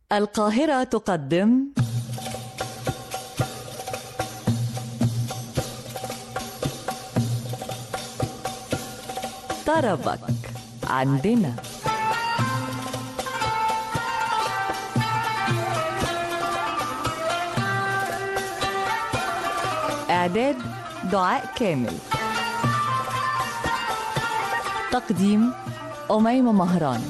القاهرة تقدم طربك عندنا إعداد دعاء كامل تقديم أميمة مهران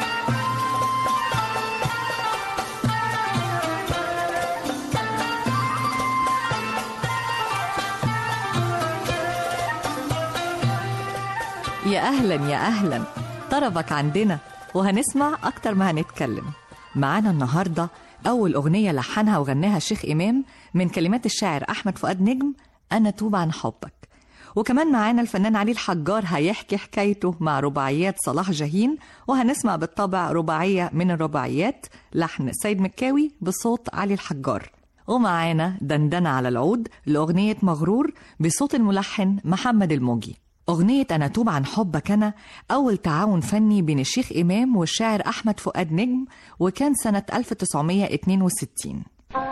يا أهلا يا أهلا طربك عندنا وهنسمع أكتر ما هنتكلم معانا النهاردة أول أغنية لحنها وغناها الشيخ إمام من كلمات الشاعر أحمد فؤاد نجم أنا توب عن حبك وكمان معانا الفنان علي الحجار هيحكي حكايته مع رباعيات صلاح جاهين وهنسمع بالطبع رباعية من الرباعيات لحن سيد مكاوي بصوت علي الحجار ومعانا دندنة على العود لأغنية مغرور بصوت الملحن محمد الموجي أغنية أنا توب عن حبك أنا أول تعاون فني بين الشيخ إمام والشاعر أحمد فؤاد نجم وكان سنة 1962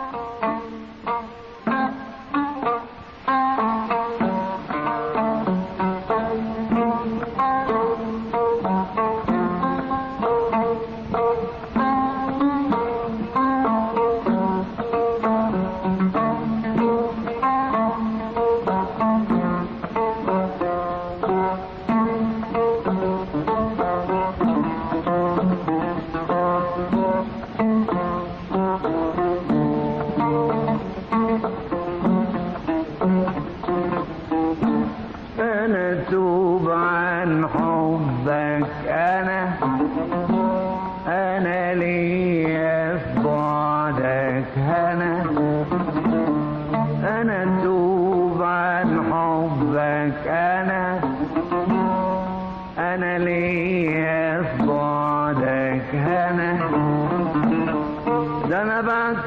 أنا توب عن حبك أنا أنا ليا في بعدك أنا أنا توب عن حبك أنا أنا ليا في بعدك أنا ده أنا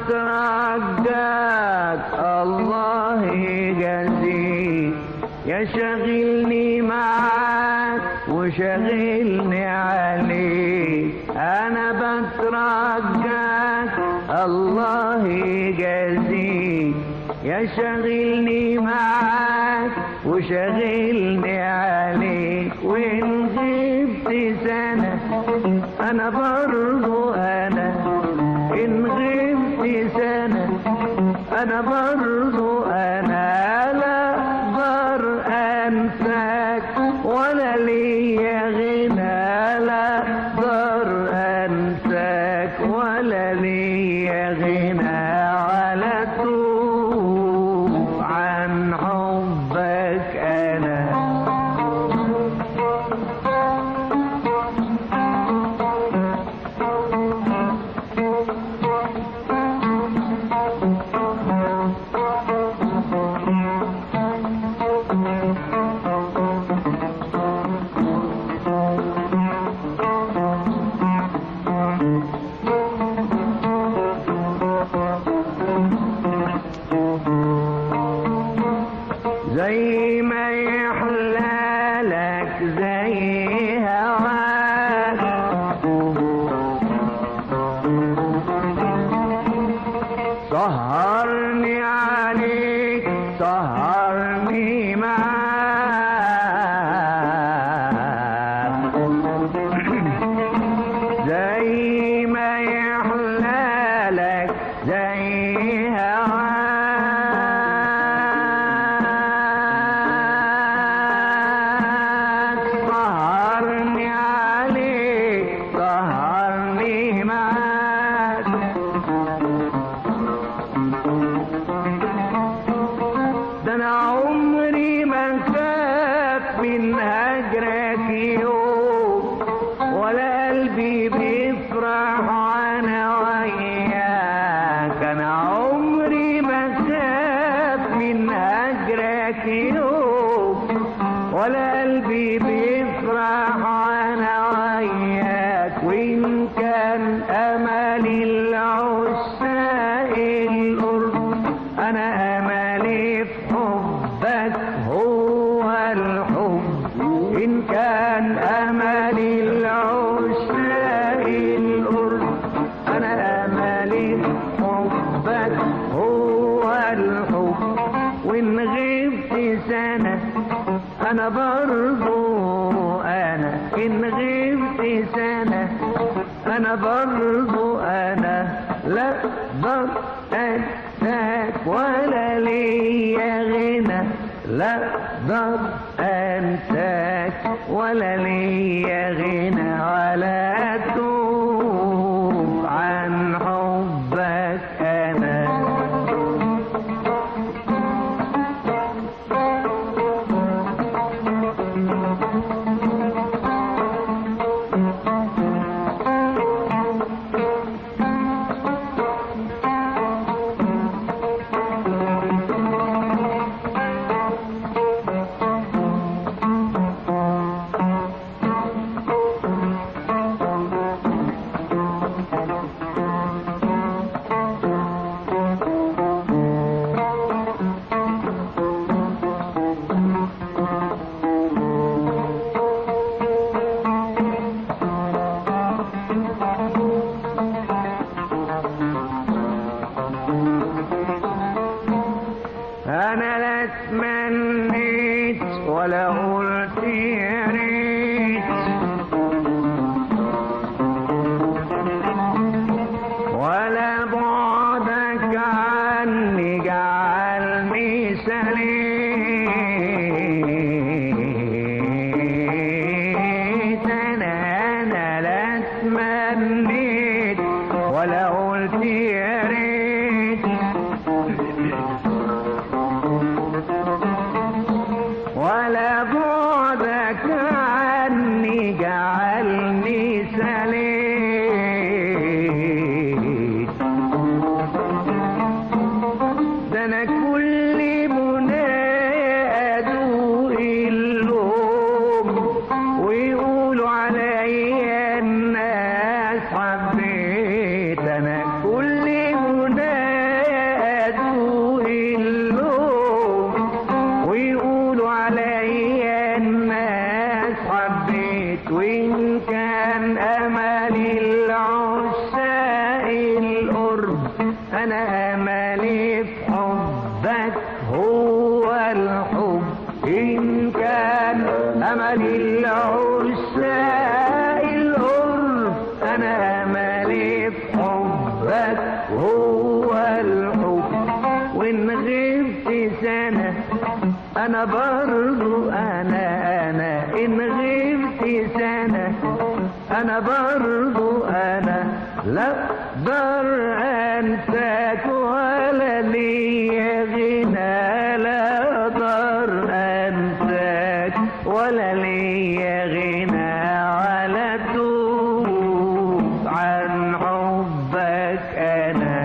بترجاك الله يجازيك يا شاغلني معاك وشاغلني عليك انا بترجاك الله يجازيك يا شاغلني معاك وشاغلني عليك وان غبت سنة انا برضو انا ان غبت سنة انا برضو انا لا اقدر انساك ولا ليا غنى لا اقدر انساك ولا ليا غنى على توب عن حبك انا أملي حبك هو الحب وإن غبت سنة أنا برضو أنا إن غبت سنة أنا برضو أنا لا أقدر أنساك ولا ليا غنى لا أقدر أنساك ولا ليا غنى ولا أتوب عن حبك أنا أنا لا تمنيت ولا قلت يا ريت ولا بعدك عني جعلني سليت أنا أنا لا تمنيت ولا قلت يا ريت ولا بعدك عني جعلني سليت ده انا كل مناد اللوم ويقولوا عليا الناس حبيت انا كل مناد اللوم ويقولوا عليا الناس حبيت وإن كان أملي العشاق القرب أنا أملي في حبك هو الحب إن كان أملي العشاق القرب أنا أملي في حبك هو الحب وإن غبت سنة أنا برضو أنا أنا إن غبت سنة أنا برضو أنا لا أقدر أنساك ولا ليا غنى لا أقدر أنساك ولا ليا غنى ولا توب عن حبك أنا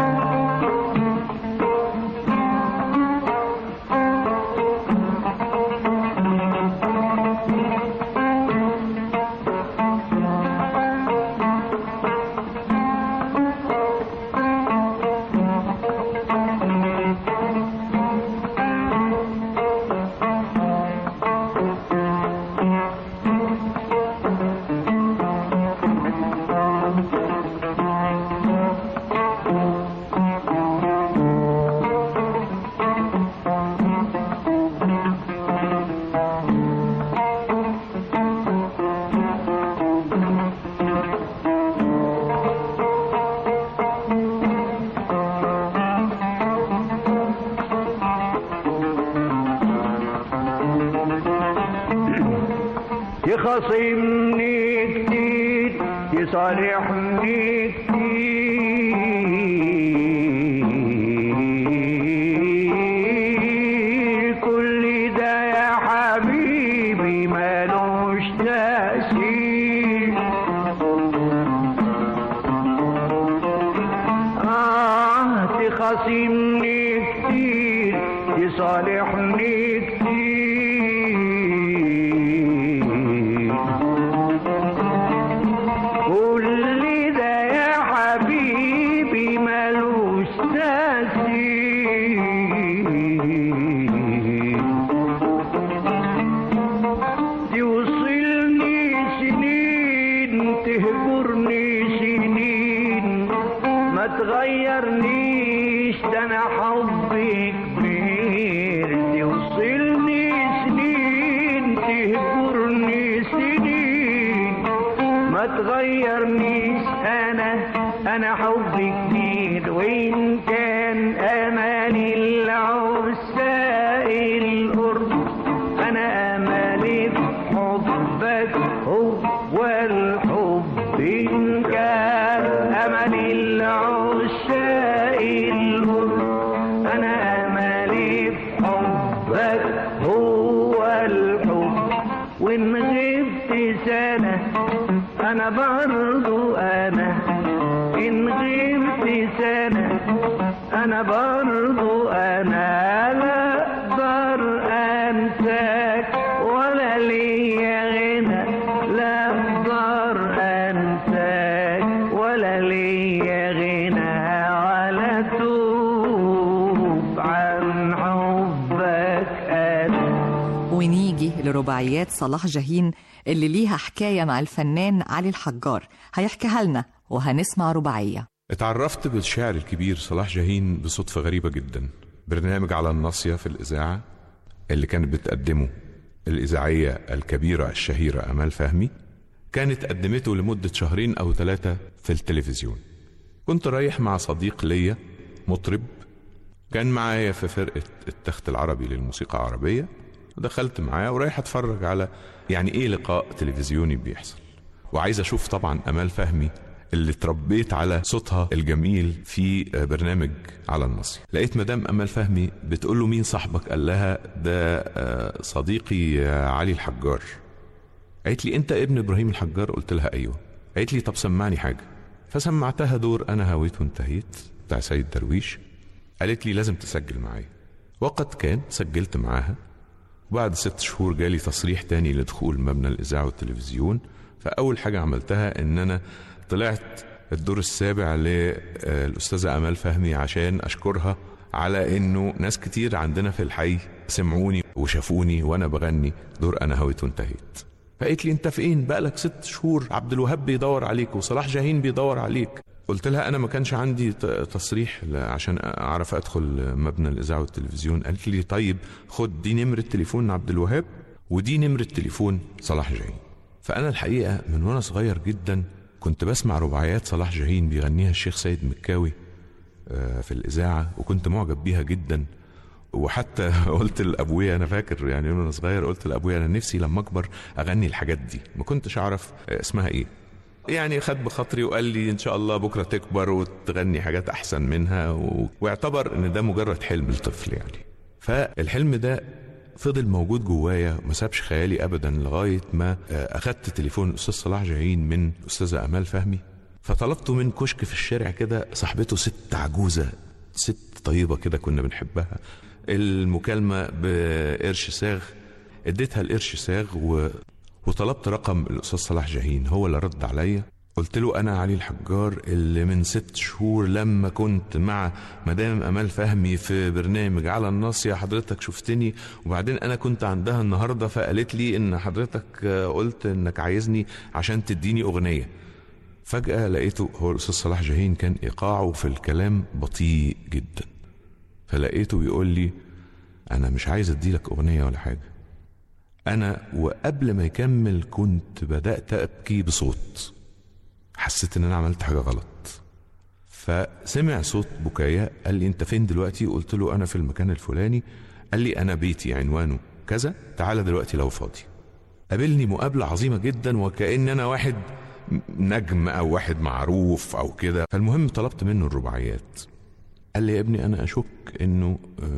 يخاصمني كتير يصارحني كتير كل ده يا حبيبي ملوش تأثير آه تخاصمني كتير تصالحني كتير كل ده يا حبيبي ملوش تأثير يوصلني سنين تهجرني سنين ما تغير تغيرنيش ده انا حبي كبير توصلني سنين تهجرني سنين ما تغيرنيش انا انا حبي كبير وان كان اماني العساء القرب انا امالي بحبك هو الحب ان كان اماني العشاء القرب انا امالي بحبك هو الحب وان غبت سنه انا برضو انا ان غبت سنه انا برضو انا لا اقدر انساك ولا ليا غنى لا اقدر انساك ولا ليا غنى ولا توب عن حبك انا ونيجي لرباعيات صلاح جاهين اللي ليها حكاية مع الفنان علي الحجار هيحكيها لنا وهنسمع رباعية اتعرفت بالشاعر الكبير صلاح جاهين بصدفة غريبة جدا برنامج على الناصية في الإذاعة اللي كانت بتقدمه الإذاعية الكبيرة الشهيرة أمال فهمي كانت قدمته لمدة شهرين أو ثلاثة في التلفزيون كنت رايح مع صديق ليا مطرب كان معايا في فرقة التخت العربي للموسيقى العربية ودخلت معاه ورايح اتفرج على يعني ايه لقاء تلفزيوني بيحصل وعايز اشوف طبعا امال فهمي اللي اتربيت على صوتها الجميل في برنامج على النصي لقيت مدام امال فهمي بتقول له مين صاحبك قال لها ده آه، صديقي آه، علي الحجار قالت لي انت ابن ابراهيم الحجار قلت لها ايوه قالت لي طب سمعني حاجه فسمعتها دور انا هويت وانتهيت بتاع سيد درويش قالت لي لازم تسجل معايا وقد كان سجلت معاها وبعد ست شهور جالي تصريح تاني لدخول مبنى الإذاعة والتلفزيون فأول حاجة عملتها إن أنا طلعت الدور السابع للأستاذة أمال فهمي عشان أشكرها على إنه ناس كتير عندنا في الحي سمعوني وشافوني وأنا بغني دور أنا هويت وانتهيت فقالت لي أنت فين بقالك ست شهور عبد الوهاب بيدور عليك وصلاح جاهين بيدور عليك قلت لها انا ما كانش عندي ت- تصريح ل- عشان اعرف ادخل مبنى الاذاعه والتلفزيون قالت لي طيب خد دي نمره تليفون عبد الوهاب ودي نمره تليفون صلاح جاهين فانا الحقيقه من وانا صغير جدا كنت بسمع رباعيات صلاح جاهين بيغنيها الشيخ سيد مكاوي آه، في الاذاعه وكنت معجب بيها جدا وحتى قلت لابويا انا فاكر يعني وانا صغير قلت لابويا انا نفسي لما اكبر اغني الحاجات دي ما كنتش اعرف آه، اسمها ايه يعني خد بخاطري وقال لي ان شاء الله بكره تكبر وتغني حاجات احسن منها و... واعتبر ان ده مجرد حلم لطفل يعني فالحلم ده فضل موجود جوايا ما سابش خيالي ابدا لغايه ما آه، اخدت تليفون الاستاذ صلاح جاهين من الاستاذه امال فهمي فطلبته من كشك في الشارع كده صاحبته ست عجوزه ست طيبه كده كنا بنحبها المكالمه بقرش ساغ اديتها القرش ساغ و... وطلبت رقم الاستاذ صلاح جاهين هو اللي رد عليا قلت له انا علي الحجار اللي من ست شهور لما كنت مع مدام امال فهمي في برنامج على الناصيه حضرتك شفتني وبعدين انا كنت عندها النهارده فقالت لي ان حضرتك آه، قلت انك عايزني عشان تديني اغنيه فجاه لقيته هو الاستاذ صلاح جاهين كان ايقاعه في الكلام بطيء جدا فلقيته بيقول لي انا مش عايز اديلك اغنيه ولا حاجه انا وقبل ما يكمل كنت بدات ابكي بصوت حسيت ان انا عملت حاجه غلط فسمع صوت بكايا قال لي انت فين دلوقتي قلت له انا في المكان الفلاني قال لي انا بيتي عنوانه كذا تعالى دلوقتي لو فاضي قابلني مقابله عظيمه جدا وكأن انا واحد نجم او واحد معروف او كده فالمهم طلبت منه الرباعيات قال لي يا ابني انا اشك انه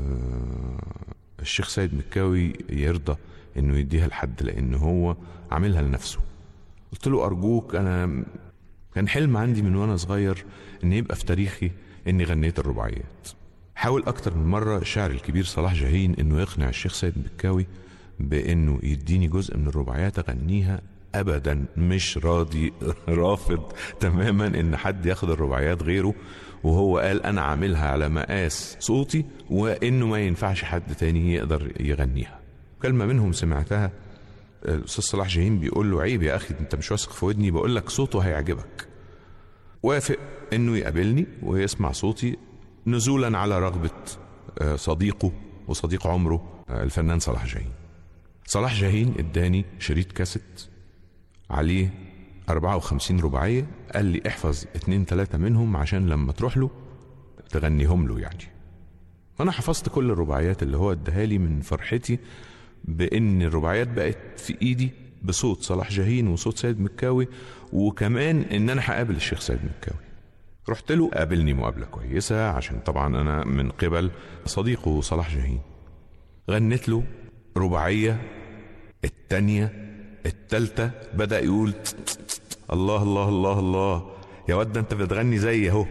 آه، الشيخ سيد مكاوي يرضى انه يديها لحد لان هو عاملها لنفسه قلت له ارجوك انا كان حلم عندي من وانا صغير ان يبقى في تاريخي اني غنيت الرباعيات حاول اكتر من مره الشاعر الكبير صلاح جاهين انه يقنع الشيخ سيد مكاوي بانه يديني جزء من الرباعيات اغنيها ابدا مش راضي رافض تماما ان حد ياخد الرباعيات غيره وهو قال انا عاملها على مقاس صوتي وانه ما ينفعش حد تاني يقدر يغنيها كلمه منهم سمعتها الاستاذ صلاح جاهين بيقول له عيب يا اخي انت مش واثق في ودني بقول لك صوته هيعجبك وافق انه يقابلني ويسمع صوتي نزولا على رغبه آه، صديقه وصديق عمره آه، الفنان صلاح جاهين صلاح جاهين اداني شريط كاسيت عليه 54 رباعية قال لي احفظ اتنين تلاتة منهم عشان لما تروح له تغنيهم له يعني انا حفظت كل الرباعيات اللي هو اداها لي من فرحتي بان الرباعيات بقت في ايدي بصوت صلاح جاهين وصوت سيد مكاوي وكمان ان انا هقابل الشيخ سيد مكاوي رحت له قابلني مقابلة كويسة عشان طبعا انا من قبل صديقه صلاح جاهين غنيت له رباعية التانية التالتة بدأ يقول الله الله الله الله يا ود انت بتغني زي اهو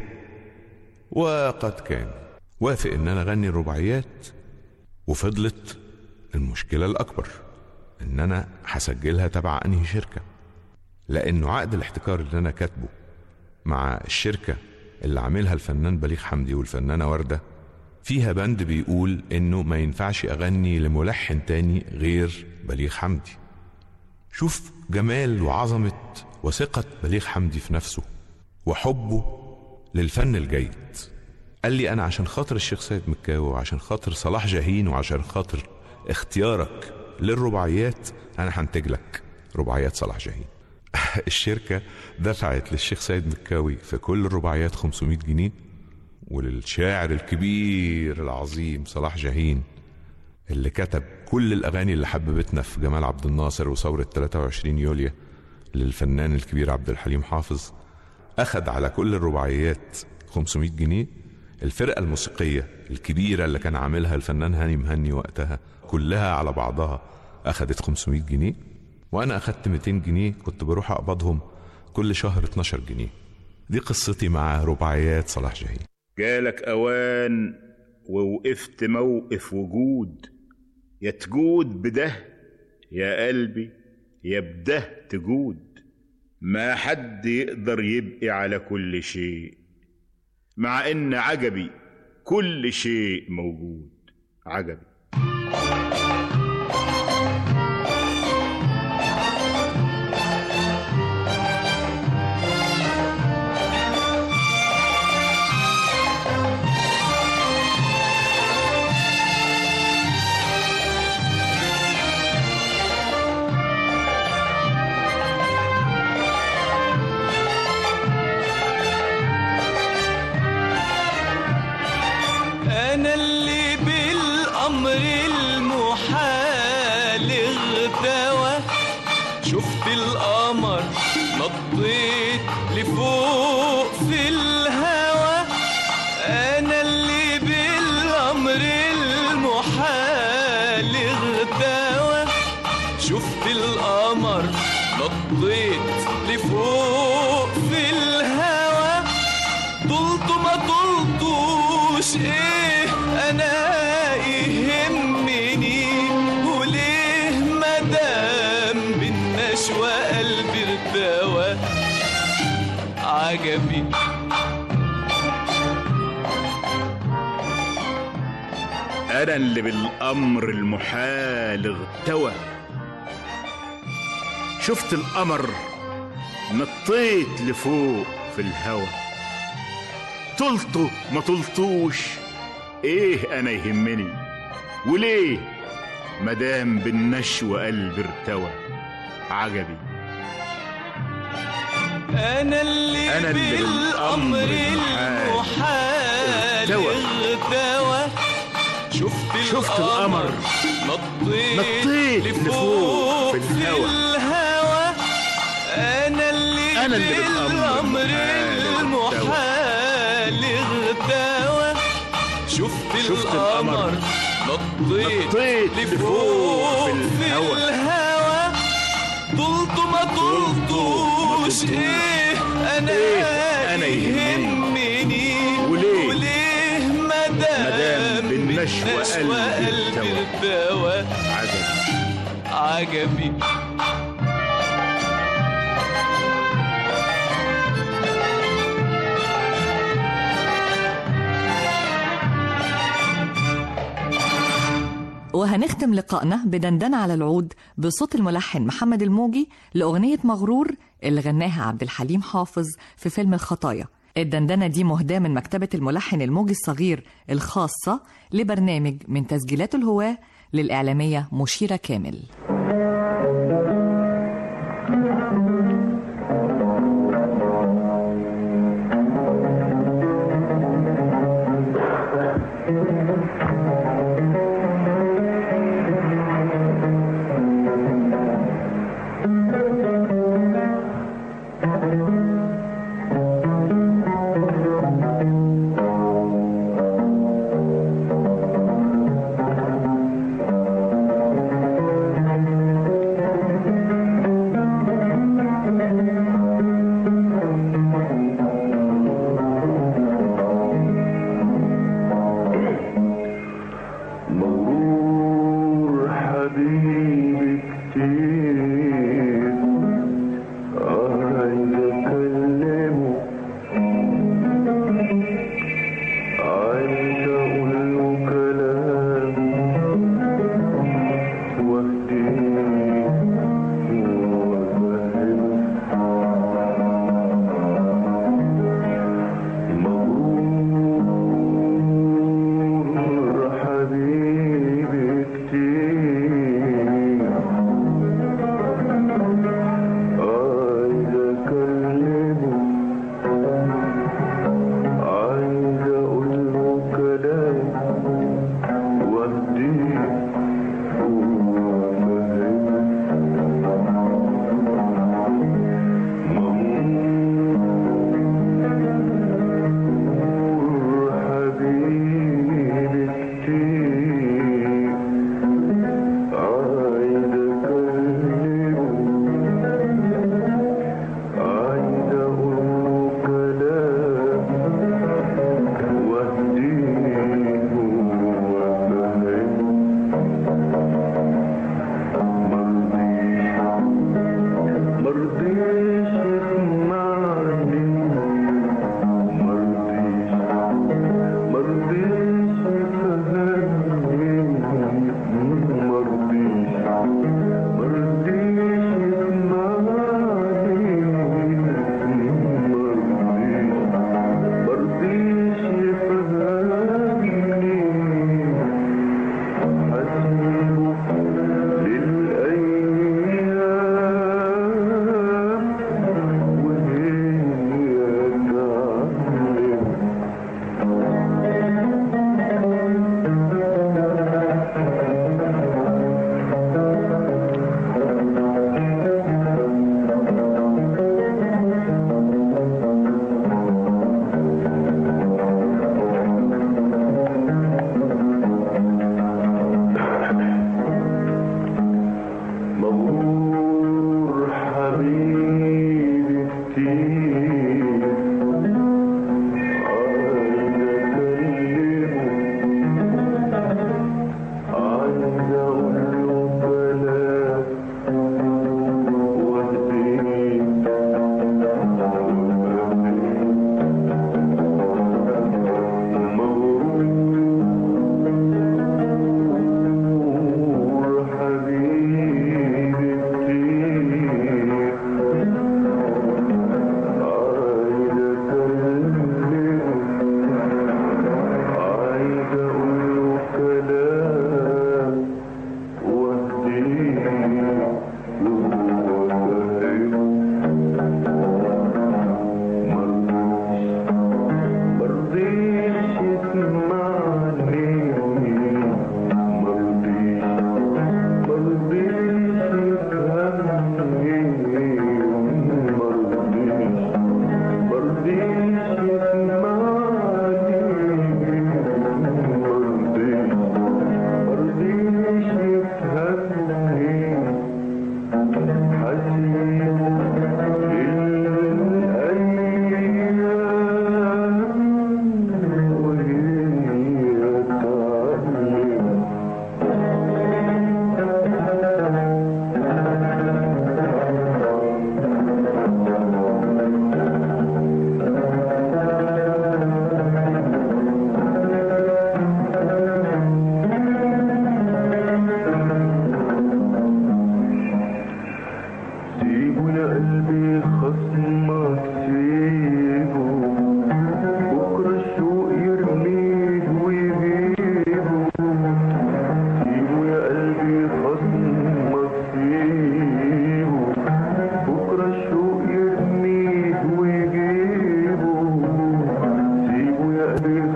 وقد كان وافق ان انا اغني الرباعيات وفضلت المشكلة الأكبر إن أنا هسجلها تبع أنهي شركة لأنه عقد الاحتكار اللي أنا كاتبه مع الشركة اللي عاملها الفنان بليغ حمدي والفنانة وردة فيها بند بيقول إنه ما ينفعش أغني لملحن تاني غير بليغ حمدي شوف جمال وعظمة وثقة بليغ حمدي في نفسه وحبه للفن الجيد قال لي أنا عشان خاطر الشيخ سيد مكاوي وعشان خاطر صلاح جاهين وعشان خاطر اختيارك للرباعيات أنا هنتج لك رباعيات صلاح جاهين الشركة دفعت للشيخ سيد مكاوي في كل الرباعيات 500 جنيه وللشاعر الكبير العظيم صلاح جاهين اللي كتب كل الأغاني اللي حببتنا في جمال عبد الناصر وثورة 23 يوليو للفنان الكبير عبد الحليم حافظ أخد على كل الرباعيات 500 جنيه الفرقة الموسيقية الكبيرة اللي كان عاملها الفنان هاني مهني وقتها كلها على بعضها أخدت 500 جنيه وأنا أخدت 200 جنيه كنت بروح أقبضهم كل شهر 12 جنيه دي قصتي مع رباعيات صلاح جاهين جالك أوان ووقفت موقف وجود يا تجود بده يا قلبي يا بده تجود ما حد يقدر يبقي على كل شيء مع ان عجبي كل شيء موجود عجبي أنا اللي بالأمر المحال اغتوى شفت القمر نطيت لفوق في الهوى أنا اللي بالأمر المحال اغتوى شفت القمر نطيت لفوق في الهوى طلت ما طلتوش ايه انا يهمني وليه مدام بالنشوى قلبي ارتوى عجبي انا اللي بالامر المحال اغتوى شفت القمر نطيت لفوق في الهوى طلته ما طلتوش ايه انا يهمني وليه مدام بالنشوى قلبي ارتوى عجبي انا اللي, أنا اللي بالامر بالأمر المحال المحال اغتوى. اغتوى شفت شفت القمر نطيت, نطيت لفوق في الهوى. الهوى انا اللي أنا اللي بالأمر المحال اغتوى شفت, شفت القمر القمر نطيت, نطيت لفوق في في الهوى. الهوى طلت ما طلتوش طلتوش. ايه انا إيه أنا يهمني. وليه؟ وليه مدام مدام بالنشوى قلبي ارتوى. ارتوى عجبي عجبي وهنختم لقائنا بدندنة على العود بصوت الملحن محمد الموجي لأغنية مغرور اللي غناها عبد الحليم حافظ في فيلم الخطايا الدندنة دي مهداة من مكتبة الملحن الموجي الصغير الخاصة لبرنامج من تسجيلات الهواة للإعلامية مشيرة كامل Thank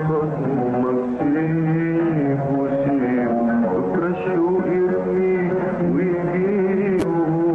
خصمك سيب وسيب بكرة الشوق يرمي ويجيبه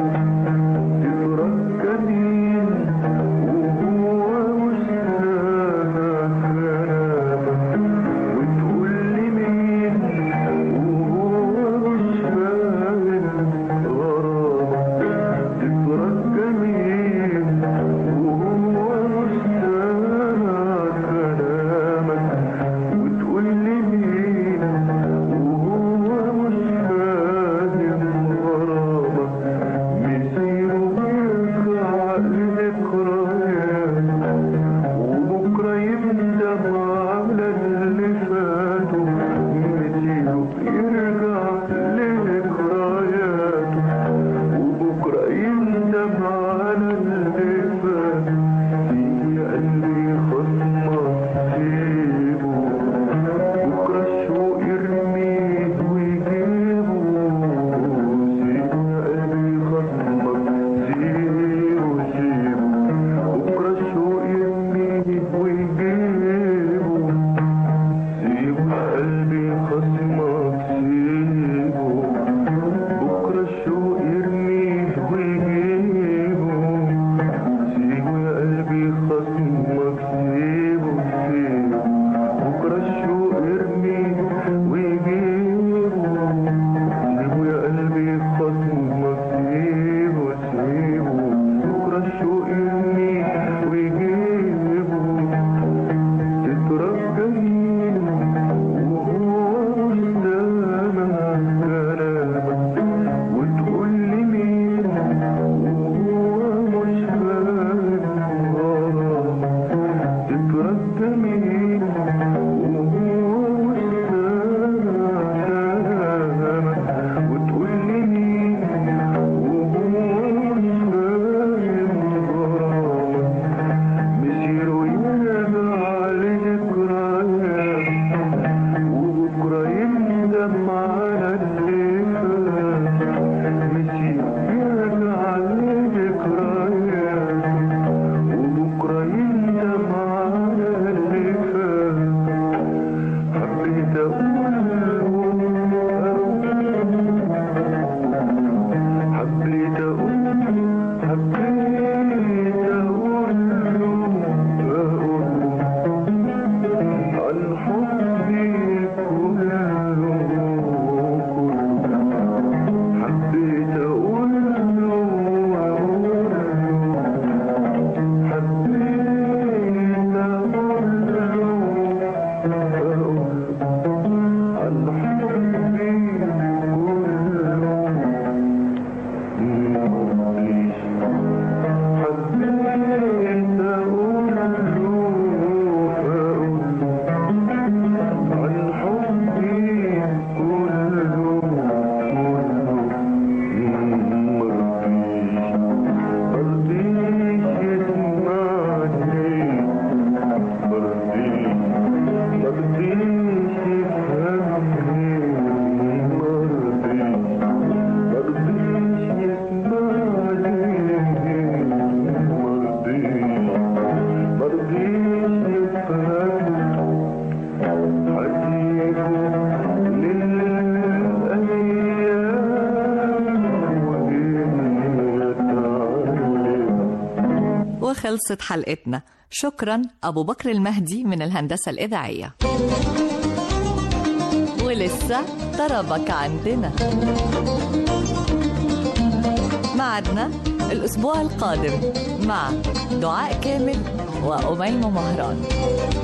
تترك مين وهو مش سامع كلامك وتقول لي مين وهو مش فاهم غرامك تترك مين وهو مش سامع كلامك وتقول لي مين وهو مش فاهم غرامك مسيره بيرجع لذكريات وبكرة يندم على اللي فاتوا مسيره يرجع لذكرياته وبكرة يندم على اللي فاتوا يا قلبي خصمك سيبه بكرة الشوق يرميه ويجيبه سيبه يا قلبي خصمك سيبه سيبه بكرة الشوق يرميه ويجيبه سيبه يا قلبي خصمك سيبه بكرة الشوق يرميه ويجيبه سيبه يا قلبي خصمك سيبه سيبه بكرة الشوق يرميه ويجيبه سيبه يا قلبي خصمك سيبه سيبه بكرة الشوق يرميه ويجيبه تترجى مين وهو مش سامع كلامك وتقول لي مين وهو مش فاهم غرامك تترجى مين وهو مش سامع كلامك وتقول لي مين وهو مش فاهم غرامك مسيره يرجع لذكريات وبكرة يندم على اللي فات مسيره يرجع لذكريات وبكرة يندم على اللي فات حبيت أقول حبيت أقول حبيت أقول أقول عن حبي كله كله حبيت أقول حبيت أقول عن حبي كله حبيت أقول عن حبي كله كله مرضيش مرضيش يسمعني مرضيش مرضيش يفهمني مرضيش مرضيش يسمعني مرضيش مرضيش يفهمني حسيبه للأيام وإن يتعلم وخلصت حلقتنا شكرا أبو بكر المهدي من الهندسة الإذاعية ولسه طربك عندنا معدنا الأسبوع القادم مع دعاء كامل وأميمة مهران